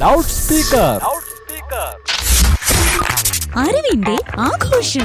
loud speaker അറിവിന്റെ ആഘോഷം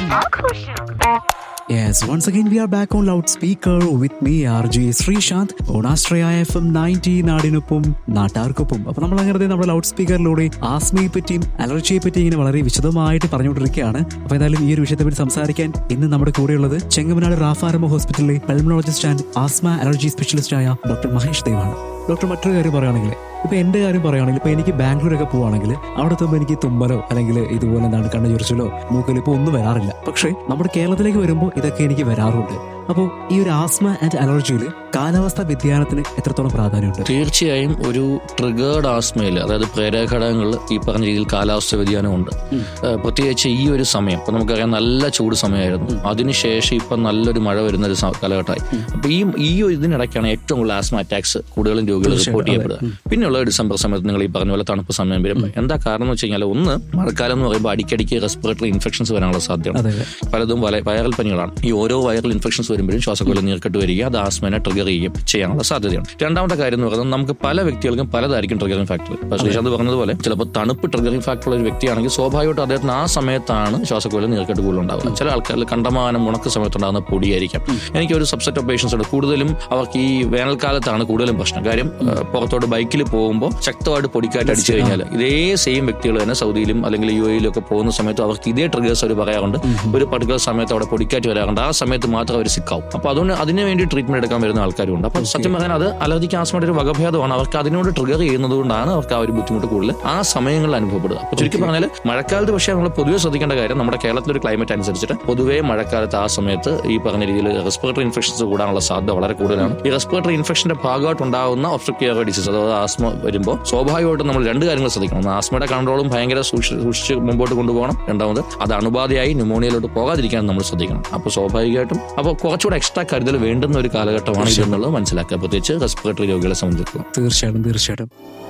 Yes, once again we are back on loudspeaker with me RJ Sreesanth on Astraya FM 90 നാടിനൊപ്പം നാട്ടാർക്കൊപ്പം അപ്പൊ നമ്മൾ അങ്ങനെ നമ്മുടെ ലൗഡ് സ്പീക്കറിലൂടെ ആസ്മയെ പറ്റിയും അലർജിയെ പറ്റിയും ഇങ്ങനെ വളരെ വിശദമായിട്ട് പറഞ്ഞുകൊണ്ടിരിക്കുകയാണ് അപ്പൊ എന്തായാലും ഈ ഒരു വിഷയത്തെ പറ്റി സംസാരിക്കാൻ ഇന്ന് നമ്മുടെ കൂടെയുള്ളത് ചെങ്ങമനാട് റാഫാരമ ഹോസ്പിറ്റലിലെ pulmonologist and asthma allergy specialist ആയ ഡോക്ടർ മഹേഷ് ദേവാണ് ഡോക്ടർ മറ്റൊരു കാര്യം പറയുകയാണെങ്കിൽ ഇപ്പൊ എന്റെ കാര്യം പറയുകയാണെങ്കിൽ ഇപ്പൊ എനിക്ക് ബാംഗ്ലൂരൊക്കെ പോവുകയാണെങ്കിൽ അവിടെ എത്തുമ്പോൾ എനിക്ക് തുമ്മലോ അല്ലെങ്കിൽ ഇതുപോലെ എന്താണ് കണ്ണു ചൊറിച്ചിലോ മൂക്കലിപ്പോ ഒന്നും വരാറില്ല പക്ഷേ നമ്മുടെ കേരളത്തിലേക്ക് വരുമ്പോൾ ഇതൊക്കെ എനിക്ക് വരാറുണ്ട് അപ്പോൾ ഈ ഒരു ആസ്മ ആൻഡ് അലർജിയിൽ കാലാവസ്ഥാ വ്യതിയാനത്തിന് എത്രത്തോളം പ്രാധാന്യമുണ്ട് തീർച്ചയായും ഒരു ട്രിഗേർഡ് ആസ്മയിൽ അതായത് പ്രേരഘടകങ്ങളിൽ ഈ പറഞ്ഞ രീതിയിൽ കാലാവസ്ഥ വ്യതിയാനമുണ്ട് ഏഹ് പ്രത്യേകിച്ച് ഈ ഒരു സമയം ഇപ്പൊ നമുക്കറിയാം നല്ല ചൂട് സമയമായിരുന്നു അതിനുശേഷം ഇപ്പൊ നല്ലൊരു മഴ വരുന്ന ഒരു സ- കാലഘട്ടമായി അപ്പൊ ഈ ഈ ഒരു ഇതിനിടയ്ക്കാണ് ഏറ്റവും കൂടുതൽ ആസ്മ അറ്റാക്സ് കൂടുതലും രോഗികൾ റിപ്പോർട്ട് ചെയ്യപ്പെടുക പിന്നെയുള്ള ഡിസംബർ സമയത്ത് നിങ്ങൾ ഈ പറഞ്ഞ പോലെ തണുപ്പ് സമയം വരുമ്പോൾ എന്താ കാരണം എന്ന് വെച്ച് കഴിഞ്ഞാൽ ഒന്ന് മഴക്കാലം എന്ന് പറയുമ്പോൾ അടിക്കടിക്ക് റെസ്പിറേറ്ററി ഇൻഫെക്ഷൻസ് വരാനുള്ള സാധ്യത അതെ അതെ പലതും വല- വൈറൽ പനികളാണ് ഈ ഓരോ വൈറൽ ഇൻഫെക്ഷൻസ് വരുമ്പോഴും ശ്വാസകോല നീർക്കെട്ട് വരിക അത് ആസ്മനെ ട്രിഗർ ചെയ്യുകയും ചെയ്യാനുള്ള സാധ്യതയാണ് രണ്ടാമത്തെ കാര്യം എന്ന് പറയുന്നത് നമുക്ക് പല വ്യക്തികൾക്കും പലതായിരിക്കും ട്രിഗറിംഗ് ഫാക്ടർ ഇപ്പൊ ശ്രീശാന്ത് പറഞ്ഞതുപോലെ ചിലപ്പോൾ തണുപ്പ് ട്രിഗറിംഗ് ഫാക്ടർ ഉള്ള ഒരു വ്യക്തിയാണെങ്കിൽ സ്വാഭാവികമായിട്ടും അദ്ദേഹത്തിന് ആ സമയത്താണ് ശ്വാസകോല നീർക്കെട്ട് കൂടുതൽ ഉണ്ടാവുക ചില ആൾക്കാരിൽ കണ്ടമാനം ഉണക്ക സമയത്തുണ്ടാകുന്ന പൊടിയായിരിക്കും എനിക്ക് ഒരു സബ്സെറ്റ് ഓഫ് പേഷ്യൻസ് ഉണ്ട് കൂടുതലും അവർക്ക് ഈ വേനൽക്കാലത്താണ് കൂടുതലും പ്രശ്നം കാര്യം ഏഹ്, പുറത്തോട്ട് ബൈക്കിൽ പോകുമ്പോൾ ശക്തമായിട്ട് പൊടിക്കാറ്റ് അടിച്ചു കഴിഞ്ഞാൽ ഇതേ സെയിം വ്യക്തികൾ തന്നെ സൗദിയിലും അല്ലെങ്കിൽ യു എയിലും ഒക്കെ പോകുന്ന സമയത്ത് അവർക്ക് ഇതേ ട്രിഗേഴ്സ് അവർ പറയാറുണ്ട് ഒരു പർട്ടിക്കുലർ സമയത്ത് അവിടെ പൊടിക്കാറ്റ് വരാറുണ്ട് ആ സമയത്ത് മാത്രം അവർ സിക്കാവും അപ്പൊ അതുകൊണ്ട് അതിന് വേണ്ടി ട്രീറ്റ്മെന്റ് എടുക്കാൻ വരുന്ന ആൾക്കാരുണ്ട് അപ്പൊ സത്യം പറയാൻ അത് അലർജിക്ക് ആസ്മയുടെ ഒരു വകഭേദമാണ് അവർക്ക് അതിനോട് ട്രിഗർ ചെയ്യുന്നത് കൊണ്ടാണ് അവർക്ക് ആ ഒരു ബുദ്ധിമുട്ട് കൂടുതൽ ആ സമയങ്ങളിൽ അനുഭവപ്പെടുക അപ്പൊ ചുരുക്കി പറഞ്ഞാൽ മഴക്കാലത്ത് പക്ഷേ നമ്മൾ പൊതുവെ ശ്രദ്ധിക്കേണ്ട കാര്യം നമ്മുടെ കേരളത്തിലൊരു ക്ലൈമറ്റ് അനുസരിച്ചിട്ട് പൊതുവേ മഴക്കാലത്ത് ആ സമയത്ത് ഈ പറഞ്ഞ രീതിയിൽ റെസ്പിറേറ്ററി ഇൻഫെക്ഷൻസ് കൂടാനുള്ള സാധ്യത വളരെ കൂടുതലാണ് ഈ റെസ്പിറേറ്ററി ഇൻഫെക്ഷന്റെ ഭാഗമായിട്ട് ഉണ്ടാകുന്ന ഒബ്സ്ട്രക്റ്റീവ് ഡിസീസ് അതായത് ആസ്മ വരുമ്പോൾ സ്വാഭാവികമായിട്ടും നമ്മൾ രണ്ട് കാര്യങ്ങൾ ശ്രദ്ധിക്കണം ഒന്ന് ആസ്മയുടെ കൺട്രോളും ഭയങ്കര സൂക്ഷിച്ച് സൂക്ഷിച്ച് മുമ്പോട്ട് കൊണ്ടുപോകണം രണ്ടാമത് അത് അണുബാധയായി ന്യൂമോണിയയിലോട്ട് പോകാതിരിക്കാൻ നമ്മൾ ശ്രദ്ധിക്കണം അപ്പോൾ സ്വാഭാവികമായിട്ടും അപ്പോൾ കുറച്ചുകൂടെ എക്സ്ട്രാ കരുതൽ വേണ്ടുന്ന ഒരു കാലഘട്ടമാണ് ഇതെന്നുള്ളത് മനസ്സിലാക്കുക പ്രത്യേകിച്ച് റെസ്പിറേറ്ററി രോഗികളെ സംബന്ധിച്ചിടത്തോളം തീർച്ചയായിട്ടും തീർച്ചയായിട്ടും